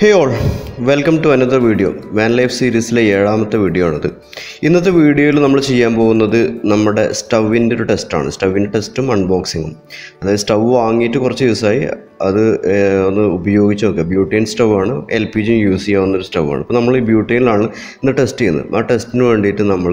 hey all welcome to another video van life സീരീസിലെ ഏഴാമത്തെ video ആണിത് ഇന്നത്തെ വീഡിയോയിൽ നമ്മൾ ചെയ്യാൻ പോകുന്നത് നമ്മുടെ സ്റ്റൗവിൻ്റെ ഒരു ടെസ്റ്റാണ് സ്റ്റൗവിൻ്റെ ടെസ്റ്റും അൺബോക്സിങ്ങും അതായത് സ്റ്റൗ വാങ്ങിയിട്ട് കുറച്ച് ദിവസമായി അത് ഏഹ്, ഒന്ന് ഉപയോഗിച്ച് നോക്കുക ബ്യൂട്ടൈൻ സ്റ്റൗ ആണ് എൽ പി ജി യൂസ് ചെയ്യാവുന്ന ഒരു സ്റ്റൗ ആണ് അപ്പോൾ നമ്മൾ ഈ ബ്യൂട്ടൈനിലാണ് ഇന്ന് ടെസ്റ്റ് ചെയ്യുന്നത് ആ ടെസ്റ്റിന് വേണ്ടിയിട്ട് നമ്മൾ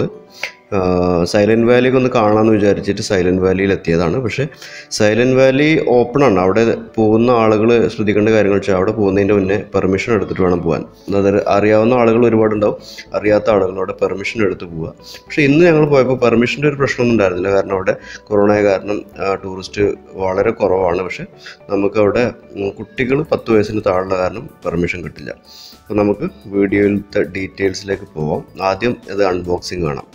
സൈലൻറ്റ് വാലിയൊക്കെ ഒന്ന് കാണാമെന്ന് വിചാരിച്ചിട്ട് സൈലൻറ്റ് വാലിയിൽ എത്തിയതാണ് പക്ഷേ സൈലൻറ്റ് വാലി ഓപ്പൺ ആണ് അവിടെ പോകുന്ന ആളുകൾ ശ്രദ്ധിക്കേണ്ട കാര്യങ്ങൾ വെച്ചാൽ അവിടെ പോകുന്നതിൻ്റെ മുന്നേ പെർമിഷൻ എടുത്തിട്ട് വേണം പോകാൻ അതായത് അറിയാവുന്ന ആളുകൾ ഒരുപാടുണ്ടാവും അറിയാത്ത ആളുകൾ അവിടെ പെർമിഷൻ എടുത്ത് പോവുക പക്ഷേ ഇന്ന് ഞങ്ങൾ പോയപ്പോൾ പെർമിഷൻ്റെ ഒരു പ്രശ്നമൊന്നും ഉണ്ടായിരുന്നില്ല കാരണം അവിടെ കൊറോണ കാരണം ടൂറിസ്റ്റ് വളരെ കുറവാണ് പക്ഷേ നമുക്ക് അവിടെ കുട്ടികൾ പത്ത് വയസ്സിന് താഴെയുള്ള കാരണം പെർമിഷൻ കിട്ടില്ല അപ്പോൾ നമുക്ക് വീഡിയോയിലത്തെ ഡീറ്റെയിൽസിലേക്ക് പോവാം ആദ്യം ഇത് അൺബോക്സിങ് കാണാം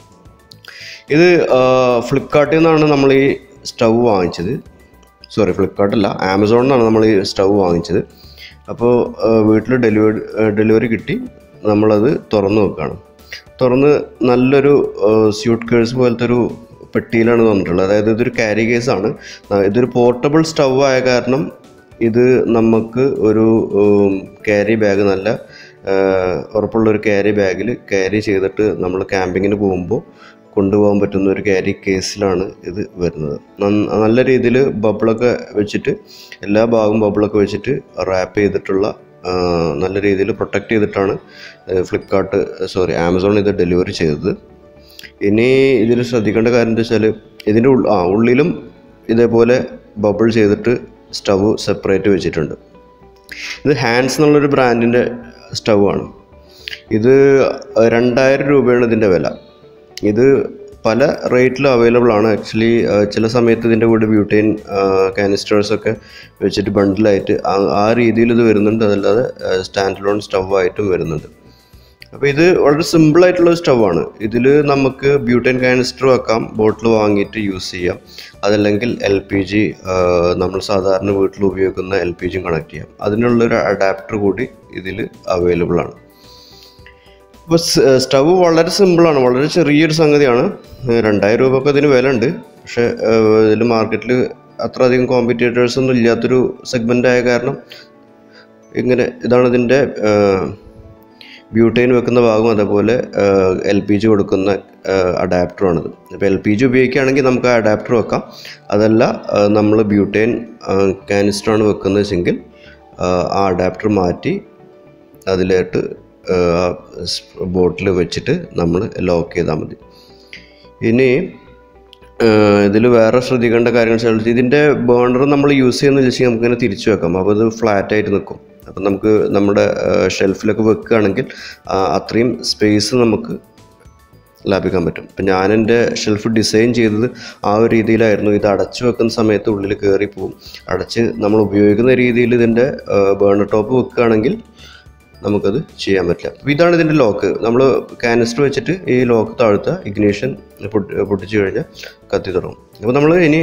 ഇത് ഫ്ലിപ്കാർട്ടിൽ നിന്നാണ് നമ്മൾ ഈ സ്റ്റൗ വാങ്ങിച്ചത് സോറി ഫ്ലിപ്കാർട്ടല്ല ആമസോണിൽ നിന്നാണ് നമ്മൾ ഈ സ്റ്റൗ വാങ്ങിച്ചത് അപ്പോൾ വീട്ടിൽ ഡെലിവറി ഡെലിവറി കിട്ടി നമ്മളത് തുറന്ന് വെക്കുകയാണ് തുറന്ന് നല്ലൊരു സ്യൂട്ട് കേഴ്സ് പോലത്തെ ഒരു പെട്ടിയിലാണ് തന്നിട്ടുള്ളത് അതായത് ഇതൊരു ക്യാരി കേസാണ് ഇതൊരു പോർട്ടബിൾ സ്റ്റൗ ആയ കാരണം ഇത് നമുക്ക് ഒരു ക്യാരി ബാഗ് നല്ല ആഹ് ഉറപ്പുള്ള ഒരു ക്യാരി ബാഗിൽ ക്യാരി ചെയ്തിട്ട് നമ്മൾ ക്യാമ്പിങ്ങിന് പോകുമ്പോൾ കൊണ്ടുപോകാൻ പറ്റുന്ന ഒരു ക്യാരി കേസിലാണ് ഇത് വരുന്നത് നന്ന- നല്ല രീതിയിൽ ബബിളൊക്കെ വെച്ചിട്ട് എല്ലാ ഭാഗവും ബബിളൊക്കെ വെച്ചിട്ട് റാപ്പ് ചെയ്തിട്ടുള്ള ആഹ് നല്ല രീതിയിൽ പ്രൊട്ടക്റ്റ് ചെയ്തിട്ടാണ് ഫ്ലിപ്കാർട്ട് സോറി ആമസോൺ ഇത് ഡെലിവറി ചെയ്തത് ഇനി ഇതിൽ ശ്രദ്ധിക്കേണ്ട കാര്യം എന്താ വെച്ചാൽ ഇതിൻ്റെ ഉൾ- ആ ഉള്ളിലും ഇതേപോലെ ബബിൾ ചെയ്തിട്ട് സ്റ്റവ് സെപ്പറേറ്റ് വെച്ചിട്ടുണ്ട് ഇത് ഹാൻഡ്സ് എന്നുള്ളൊരു ബ്രാൻഡിൻ്റെ സ്റ്റവ് ആണ് ഇത് രണ്ടായിരം രൂപയാണ് ഇതിൻ്റെ വില ഇത് പല റേറ്റിലും അവൈലബിൾ ആണ് ആക്ച്വലി ചില സമയത്ത് ഇതിൻ്റെ കൂടെ ബ്യൂട്ടൈൻ കാനിസ്റ്റേഴ്സൊക്കെ വെച്ചിട്ട് ബണ്ടിലായിട്ട് ആ- ആ രീതിയിൽ ഇത് വരുന്നുണ്ട് അതല്ലാതെ സ്റ്റാൻഡ് ലോൺ സ്റ്റവ് ആയിട്ടും വരുന്നുണ്ട് അപ്പോൾ ഇത് വളരെ സിമ്പിൾ ആയിട്ടുള്ള സ്റ്റവ് ആണ് ഇതിൽ നമുക്ക് ബ്യൂട്ടൈൻ കാനിസ്റ്റർ വെക്കാം ബോട്ടിൽ വാങ്ങിയിട്ട് യൂസ് ചെയ്യാം അതല്ലെങ്കിൽ എൽ പി ജി നമ്മൾ സാധാരണ വീട്ടിൽ ഉപയോഗിക്കുന്ന എൽ പി ജിയും കണക്ട് ചെയ്യാം അതിനുള്ളൊരു അഡാപ്റ്റർ കൂടി ഇതിൽ അവൈലബിൾ ആണ് അപ്പോൾ സ്റ്റവ് വളരെ സിമ്പിളാണ് വളരെ ചെറിയൊരു സംഗതിയാണ് ഏഹ് രണ്ടായിരം രൂപയൊക്കെ ഇതിന് വില ഉണ്ട് പക്ഷേ ഇതിൽ മാർക്കറ്റിൽ അത്ര അധികം കോമ്പറ്റേറ്റേഴ്സ് ഒന്നും ഇല്ലാത്തൊരു സെഗ്മെൻ്റ് ആയ കാരണം ഇങ്ങനെ ഇതാണ് ഇതിൻ്റെ ബ്യൂട്ടൈൻ വെക്കുന്ന ഭാഗം അതേപോലെ എൽ പി ജി കൊടുക്കുന്ന അഡാപ്റ്ററാണിത് ഇപ്പോൾ എൽ പി ജി ഉപയോഗിക്കുകയാണെങ്കിൽ നമുക്ക് ആ അഡാപ്റ്റർ വെക്കാം അതല്ല നമ്മൾ ബ്യൂട്ടൈൻ കാനിസ്റ്ററാണ് വെക്കുന്നത് വെച്ചെങ്കിൽ ആ അഡാപ്റ്റർ മാറ്റി അതിലോട്ട് ബോട്ടിൽ വെച്ചിട്ട് നമ്മൾ ലോക്ക് ചെയ്താൽ മതി ഇനി ഇതിൽ വേറെ ശ്രദ്ധിക്കേണ്ട കാര്യങ്ങൾ വെച്ചാൽ ഇതിൻ്റെ ബേണർ നമ്മൾ യൂസ് ചെയ്യുന്ന വെച്ചാൽ നമുക്ക് ഇങ്ങനെ തിരിച്ചു വെക്കാം അപ്പോൾ ഇത് ഫ്ലാറ്റ് ആയിട്ട് നിൽക്കും അപ്പം നമുക്ക് നമ്മുടെ ഷെൽഫിലൊക്കെ വെക്കുകയാണെങ്കിൽ ആ, അത്രയും സ്പേസ് നമുക്ക് ലാഭിക്കാൻ പറ്റും ഇപ്പം ഞാൻ എൻ്റെ ഷെൽഫ് ഡിസൈൻ ചെയ്തത് ആ ഒരു രീതിയിലായിരുന്നു ഇത് അടച്ചു വെക്കുന്ന സമയത്ത് ഉള്ളിൽ കയറി പോകും അടച്ച് നമ്മൾ ഉപയോഗിക്കുന്ന രീതിയിൽ ഇതിൻ്റെ ബേണർ ടോപ്പ് വെക്കുകയാണെങ്കിൽ നമുക്കത് ചെയ്യാൻ പറ്റില്ല അപ്പോൾ ഇതാണ് ഇതിൻ്റെ ലോക്ക് നമ്മൾ കാനിസ്റ്റർ വെച്ചിട്ട് ഈ ലോക്ക് താഴ്ത്തുക ഇഗ്നീഷൻ പൊട്ടിച്ചു കഴിഞ്ഞാൽ കത്തി തുടങ്ങും അപ്പോൾ നമ്മൾ ഇനി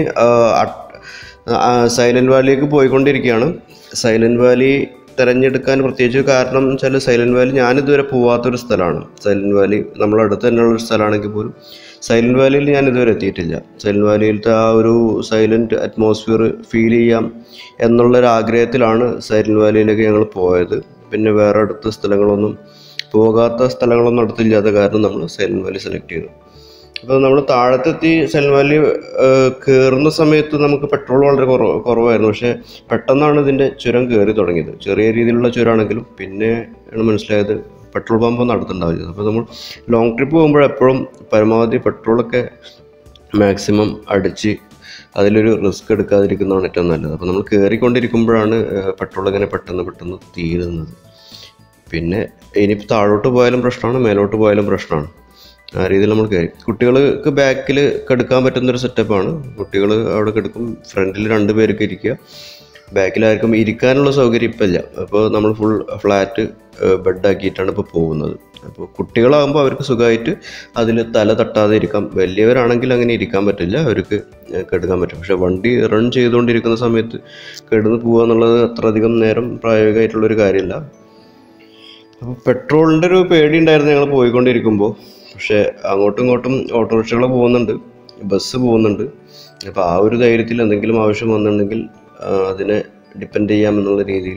സൈലൻറ്റ് വാലിയിലേക്ക് പോയിക്കൊണ്ടിരിക്കുകയാണ് സൈലൻറ്റ് വാലി തിരഞ്ഞെടുക്കാൻ പ്രത്യേകിച്ച് കാരണം വെച്ചാൽ സൈലൻറ്റ് വാലി ഞാനിതുവരെ പോവാത്തൊരു സ്ഥലമാണ് സൈലൻറ്റ് വാലി നമ്മളടുത്ത് തന്നെയുള്ള ഒരു സ്ഥലമാണെങ്കിൽ പോലും സൈലൻറ്റ് വാലിയിൽ ഞാൻ ഇതുവരെ എത്തിയിട്ടില്ല സൈലൻറ്റ് വാലിയിലത്തെ ആ ഒരു സൈലൻറ്റ് അറ്റ്മോസ്ഫിയർ ഫീൽ ചെയ്യാം എന്നുള്ളൊരു ആഗ്രഹത്തിലാണ് സൈലൻറ്റ് വാലിയിലേക്ക് ഞങ്ങൾ പോയത് പിന്നെ വേറെ അടുത്ത സ്ഥലങ്ങളൊന്നും പോകാത്ത സ്ഥലങ്ങളൊന്നും അടുത്തില്ലാത്ത കാരണം നമ്മൾ സൈലൻറ്റ് വാലി സെലക്ട് ചെയ്തു അപ്പോൾ നമ്മൾ താഴത്തെത്തി സൈലൻറ്റ് വാലി കയറുന്ന സമയത്ത് നമുക്ക് പെട്രോൾ വളരെ കുറവ് കുറവായിരുന്നു പക്ഷേ പെട്ടെന്നാണ് ഇതിൻ്റെ ചുരം കയറി തുടങ്ങിയത് ചെറിയ രീതിയിലുള്ള ചുരമാണെങ്കിലും പിന്നെ ആണ് മനസ്സിലായത് പെട്രോൾ പമ്പ് ഒന്നും അടുത്തുണ്ടാവില്ല അപ്പോൾ നമ്മൾ ലോങ് ട്രിപ്പ് പോകുമ്പോൾ എപ്പോഴും പരമാവധി പെട്രോളൊക്കെ മാക്സിമം അടിച്ച് അതിലൊരു റിസ്ക് എടുക്കാതിരിക്കുന്നതാണ് ഏറ്റവും നല്ലത് അപ്പോൾ നമ്മൾ കയറിക്കൊണ്ടിരിക്കുമ്പോഴാണ് പെട്രോൾ ഇങ്ങനെ പെട്ടെന്ന് പെട്ടെന്ന് തീരുന്നത് പിന്നെ ഇനിയിപ്പോൾ താഴോട്ട് പോയാലും പ്രശ്നമാണ് മേലോട്ട് പോയാലും പ്രശ്നമാണ് ആ രീതിയിൽ നമ്മൾ കയറി കുട്ടികൾക്ക് ബാക്കിൽ കിടക്കാൻ പറ്റുന്നൊരു സെറ്റപ്പാണ് കുട്ടികൾ അവിടെ കിടക്കും ഫ്രണ്ടിൽ രണ്ട് പേർക്ക് ഇരിക്കുക ബാക്കിലായിരിക്കും ഇരിക്കാനുള്ള സൗകര്യം ഇപ്പം ഇല്ല അപ്പോൾ നമ്മൾ ഫുൾ ഫ്ലാറ്റ് ബെഡാക്കിയിട്ടാണ് ഇപ്പോൾ പോകുന്നത് അപ്പോൾ കുട്ടികളാകുമ്പോൾ അവർക്ക് സുഖമായിട്ട് അതിൽ തല തട്ടാതെ ഇരിക്കാം വലിയവരാണെങ്കിൽ അങ്ങനെ ഇരിക്കാൻ പറ്റില്ല അവർക്ക് കിടക്കാൻ പറ്റും പക്ഷേ വണ്ടി റൺ ചെയ്തുകൊണ്ടിരിക്കുന്ന സമയത്ത് കിടന്ന് പോകുക എന്നുള്ളത് അത്ര അധികം നേരം പ്രായോഗികമായിട്ടുള്ളൊരു കാര്യമല്ല അപ്പോൾ പെട്രോളിൻ്റെ ഒരു പേടി ഉണ്ടായിരുന്നു ഞങ്ങൾ പോയിക്കൊണ്ടിരിക്കുമ്പോൾ പക്ഷേ അങ്ങോട്ടും ഇങ്ങോട്ടും ഓട്ടോറിക്ഷകൾ പോകുന്നുണ്ട് ബസ് പോകുന്നുണ്ട് അപ്പോൾ ആ ഒരു ധൈര്യത്തിൽ എന്തെങ്കിലും ആവശ്യം വന്നിട്ടുണ്ടെങ്കിൽ ആ, അതിനെ ഡിപ്പെൻഡ് ചെയ്യാമെന്നുള്ള രീതിയിൽ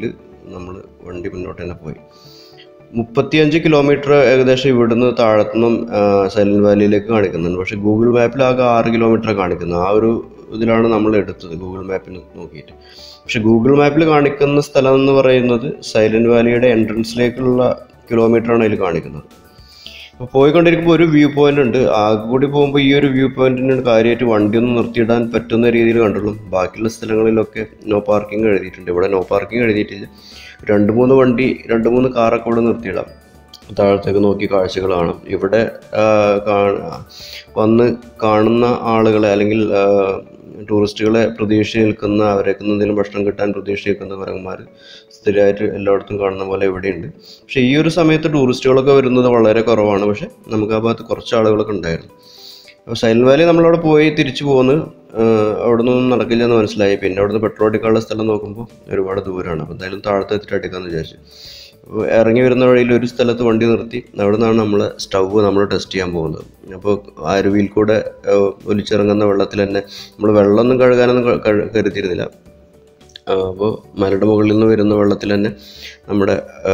നമ്മൾ വണ്ടി മുന്നോട്ട് തന്നെ പോയി മുപ്പത്തിയഞ്ച് കിലോമീറ്റർ ഏകദേശം ഇവിടുന്ന് താഴത്തുനിന്നും സൈലന്റ് വാലിയിലേക്ക് കാണിക്കുന്നുണ്ട് പക്ഷേ ഗൂഗിൾ മാപ്പിൽ ആകെ ആറ് കിലോമീറ്റർ കാണിക്കുന്നത് ആ ഒരു ഇതിലാണ് നമ്മൾ എടുത്തത് ഗൂഗിൾ മാപ്പിൽ നോക്കിയിട്ട് പക്ഷെ ഗൂഗിൾ മാപ്പിൽ കാണിക്കുന്ന സ്ഥലം എന്ന് പറയുന്നത് സൈലന്റ് വാലിയുടെ എൻട്രൻസിലേക്കുള്ള കിലോമീറ്ററാണ് അതിൽ കാണിക്കുന്നത് അപ്പോൾ പോയിക്കൊണ്ടിരിക്കുമ്പോൾ ഒരു വ്യൂ പോയിന്റ് ഉണ്ട് ആകെ കൂടി പോകുമ്പോൾ ഈ ഒരു വ്യൂ പോയിന്റിന് കാര്യമായിട്ട് വണ്ടിയൊന്നും നിർത്തിയിടാൻ പറ്റുന്ന രീതിയിൽ കണ്ടുള്ളൂ ബാക്കിയുള്ള സ്ഥലങ്ങളിലൊക്കെ നോ പാർക്കിംഗ് എഴുതിയിട്ടുണ്ട് ഇവിടെ നോ പാർക്കിംഗ് എഴുതിയിട്ടില്ല രണ്ട് മൂന്ന് വണ്ടി രണ്ട് മൂന്ന് കാറൊക്കെ ഇവിടെ നിർത്തിയിടാം താഴത്തേക്ക് നോക്കി കാഴ്ചകൾ കാണാം ഇവിടെ ആ, കാ- വന്ന് കാണുന്ന ആളുകളെ അല്ലെങ്കിൽ ആ, ടൂറിസ്റ്റുകളെ പ്രതീക്ഷിച്ച് നിൽക്കുന്ന അവരൊക്കെ എന്തെങ്കിലും ഭക്ഷണം കിട്ടാൻ പ്രതീക്ഷിച്ച് നിൽക്കുന്ന കുരങ്ങന്മാർ സ്ഥിരമായിട്ട് എല്ലായിടത്തും കാണുന്ന പോലെ ഇവിടെയുണ്ട് പക്ഷേ ഈ ഒരു സമയത്ത് ടൂറിസ്റ്റുകളൊക്കെ വരുന്നത് വളരെ കുറവാണ് പക്ഷേ നമുക്ക് ആ ഭാഗത്ത് കുറച്ച് ആളുകളൊക്കെ ഉണ്ടായിരുന്നു അപ്പോൾ സൈലന്റ് വാലി നമ്മളവിടെ പോയി തിരിച്ചു പോന്ന് ആഹ് അവിടെ നിന്നൊന്നും നടക്കില്ല എന്ന് മനസ്സിലായി പിന്നെ അവിടുന്ന് പെട്രോൾ അടിക്കാനുള്ള സ്ഥലം നോക്കുമ്പോൾ ഒരുപാട് ദൂരമാണ് അപ്പോൾ എന്തായാലും താഴത്തെ എത്തിയിട്ട് അടിക്കാമെന്ന് വിചാരിച്ചു അപ്പോൾ ഇറങ്ങി വരുന്ന വഴിയിൽ ഒരു സ്ഥലത്ത് വണ്ടി നിർത്തി അവിടെ നിന്നാണ് നമ്മൾ സ്റ്റൗവ് നമ്മൾ ടെസ്റ്റ് ചെയ്യാൻ പോകുന്നത് അപ്പോൾ ആ അരുവിയിൽ കൂടെ ആഹ് ഒലിച്ചിറങ്ങുന്ന വെള്ളത്തിൽ തന്നെ നമ്മൾ വെള്ളമൊന്നും കഴുകാനൊന്നും ക- കഴു- കരുതിയിരുന്നില്ല അപ്പോൾ മലയുടെ മുകളിൽ നിന്ന് വരുന്ന വെള്ളത്തിൽ തന്നെ നമ്മുടെ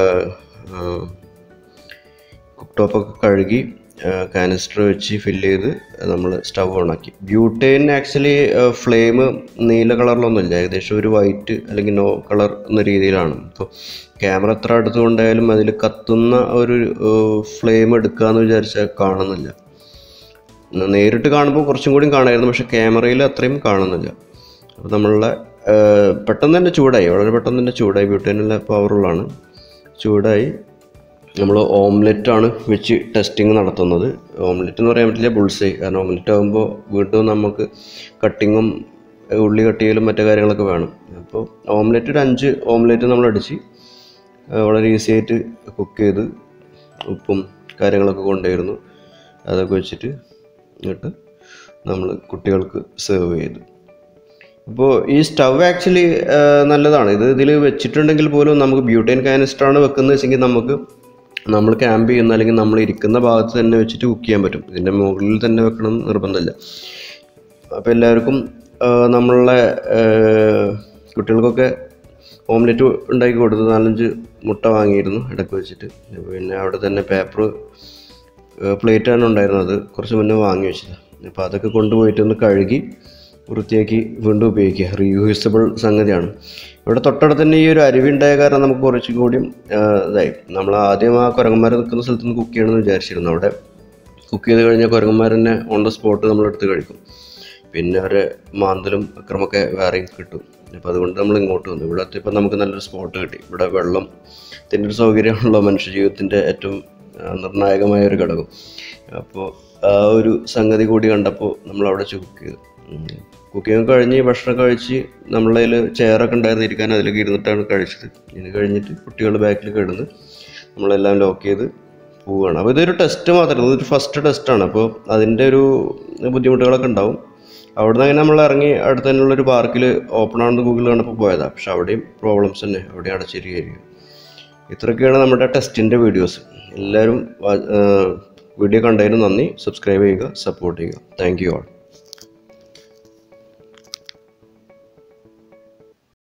കുക്ക് ടോപ്പൊക്കെ കഴുകി കാനിസ്റ്റർ വെച്ച് ഫില്ല് ചെയ്ത് നമ്മൾ സ്റ്റവ് ഓണാക്കി ബ്യൂട്ടൈൻ ആക്ച്വലി ഫ്ലെയിം നീല കളറിലൊന്നുമില്ല ഏകദേശം ഒരു വൈറ്റ് അല്ലെങ്കിൽ നോ കളർ എന്ന രീതിയിലാണ് അപ്പോൾ ക്യാമറ എത്ര അടുത്ത് കൊണ്ടായാലും അതിൽ കത്തുന്ന ഒരു ഫ്ലെയിം എടുക്കാമെന്ന് വിചാരിച്ചാൽ കാണുന്നില്ല നേരിട്ട് കാണുമ്പോൾ കുറച്ചും കൂടി കാണായിരുന്നു പക്ഷെ ക്യാമറയിൽ അത്രയും കാണുന്നില്ല അപ്പോൾ നമ്മളുടെ ഏഹ്, പെട്ടെന്ന് തന്നെ ചൂടായി വളരെ പെട്ടെന്ന് തന്നെ ചൂടായി ബ്യൂട്ടൈനുള്ള പവറുള്ളതാണ് ചൂടായി നമ്മൾ ഓംലെറ്റ് ആണ് വെച്ച് ടെസ്റ്റിംഗ് നടത്തുന്നത് ഓംലെറ്റ് എന്ന് പറയാൻ പറ്റില്ല ബുൾസൈ കാരണം ഓംലെറ്റ് ആകുമ്പോൾ വീണ്ടും നമുക്ക് കട്ടിങ്ങും ഉള്ളി കട്ട് ചെയ്യലും മറ്റു കാര്യങ്ങളൊക്കെ വേണം അപ്പോൾ ഓംലെറ്റ് ഒരു അഞ്ച് ഓംലെറ്റ് നമ്മൾ അടിച്ച് ആ, വളരെ ഈസി ആയിട്ട് കുക്ക് ചെയ്ത് ഉപ്പും കാര്യങ്ങളൊക്കെ കൊണ്ടുവരുന്നു അതൊക്കെ വെച്ചിട്ട് എന്നിട്ട് നമ്മൾ കുട്ടികൾക്ക് സെർവ് ചെയ്തു അപ്പോൾ ഈ സ്റ്റവ് ആക്ച്വലി നല്ലതാണ് ഇത് ഇതിൽ വെച്ചിട്ടുണ്ടെങ്കിൽ പോലും നമുക്ക് ബ്യൂട്ടൈൻ കാനിസ്റ്ററാണ് വെക്കുന്നത് വെച്ചെങ്കിൽ നമുക്ക് നമ്മൾ ക്യാമ്പ് ചെയ്യുന്ന അല്ലെങ്കിൽ നമ്മൾ ഇരിക്കുന്ന ഭാഗത്ത് തന്നെ വെച്ചിട്ട് കുക്ക് ചെയ്യാൻ പറ്റും ഇതിൻ്റെ മുകളിൽ തന്നെ വെക്കണം എന്ന് നിർബന്ധമില്ല അപ്പോൾ എല്ലാവർക്കും ആ, നമ്മളുടെ ആ, കുട്ടികൾക്കൊക്കെ ഓംലെറ്റ് ഉണ്ടാക്കി കൊടുത്തു നാലഞ്ച് മുട്ട വാങ്ങിയിരുന്നു ഇടയ്ക്ക് വെച്ചിട്ട് പിന്നെ അവിടെ തന്നെ പേപ്പർ പ്ലേറ്റാണ് ഉണ്ടായിരുന്നത് കുറച്ച് മുന്നേ വാങ്ങി വെച്ചത് അപ്പോൾ അതൊക്കെ കൊണ്ടുപോയിട്ട് ഒന്ന് കഴുകി വൃത്തിയാക്കി വീണ്ടും ഉപയോഗിക്കുക റീയൂസബിൾ സംഗതിയാണ് ഇവിടെ തൊട്ടടുത്ത് തന്നെ ഈ ഒരു അരുവി ഉണ്ടായ കാരണം നമുക്ക് കുറച്ചും കൂടിയും ആ, ഇതായി നമ്മൾ ആദ്യം ആ കുരങ്ങന്മാർ നിൽക്കുന്ന സ്ഥലത്ത് നിന്ന് കുക്ക് ചെയ്യണമെന്ന് വിചാരിച്ചിരുന്നു അവിടെ കുക്ക് ചെയ്ത് കഴിഞ്ഞാൽ കുരങ്ങന്മാർ തന്നെ ഓൺ ദ സ്പോട്ട് നമ്മളെടുത്ത് കഴിക്കും പിന്നെ അവരെ മാന്തലും അക്രമൊക്കെ വേറെയും കിട്ടും അപ്പോൾ അതുകൊണ്ട് നമ്മൾ ഇങ്ങോട്ട് വന്നു ഇവിടെ എത്തിയപ്പോൾ നമുക്ക് നല്ലൊരു സ്പോട്ട് കിട്ടി ഇവിടെ വെള്ളം ഇതിൻ്റെ ഒരു സൗകര്യമുള്ള മനുഷ്യ ജീവിതത്തിൻ്റെ ഏറ്റവും ആ, നിർണായകമായ ഒരു ഘടകം അപ്പോൾ ആ ഒരു സംഗതി കൂടി കണ്ടപ്പോൾ നമ്മൾ അവിടെ കുക്ക് ചെയ്തു കുക്കിംഗ് കഴിഞ്ഞ് ഭക്ഷണം കഴിച്ച് നമ്മളെ കയ്യിൽ ചെയറൊക്കെ ഉണ്ടായിരുന്നു ഇരിക്കാൻ അതിലേക്ക് ഇരുന്നിട്ടാണ് കഴിച്ചത് ഇത് കഴിഞ്ഞിട്ട് കുട്ടികൾ ബാക്കിൽ കിടന്ന് നമ്മളെല്ലാം ലോക്ക് ചെയ്ത് പോവുകയാണ് അപ്പോൾ ഇതൊരു ടെസ്റ്റ് മാത്രമല്ല ഇതൊരു ഫസ്റ്റ് ടെസ്റ്റാണ് അപ്പോൾ അതിൻ്റെ ഒരു ബുദ്ധിമുട്ടുകളൊക്കെ ഉണ്ടാവും അവിടെ നിന്ന് അങ്ങനെ നമ്മൾ ഇറങ്ങി അടുത്ത് തന്നെയുള്ള ഒരു പാർക്കിൽ ഓപ്പൺ ആണെന്ന് ഗൂഗിൾ കണ്ടപ്പോൾ പോയതാണ് പക്ഷെ അവിടെയും പ്രോബ്ലംസ് തന്നെ അവിടെ അടച്ചിരിക്കുകയായിരിക്കും ഇത്രയൊക്കെയാണ് നമ്മുടെ ടെസ്റ്റിൻ്റെ വീഡിയോസ് എല്ലാവരും വീഡിയോ കണ്ടതിന് നന്ദി സബ്സ്ക്രൈബ് ചെയ്യുക സപ്പോർട്ട് ചെയ്യുക താങ്ക് യു ആൾ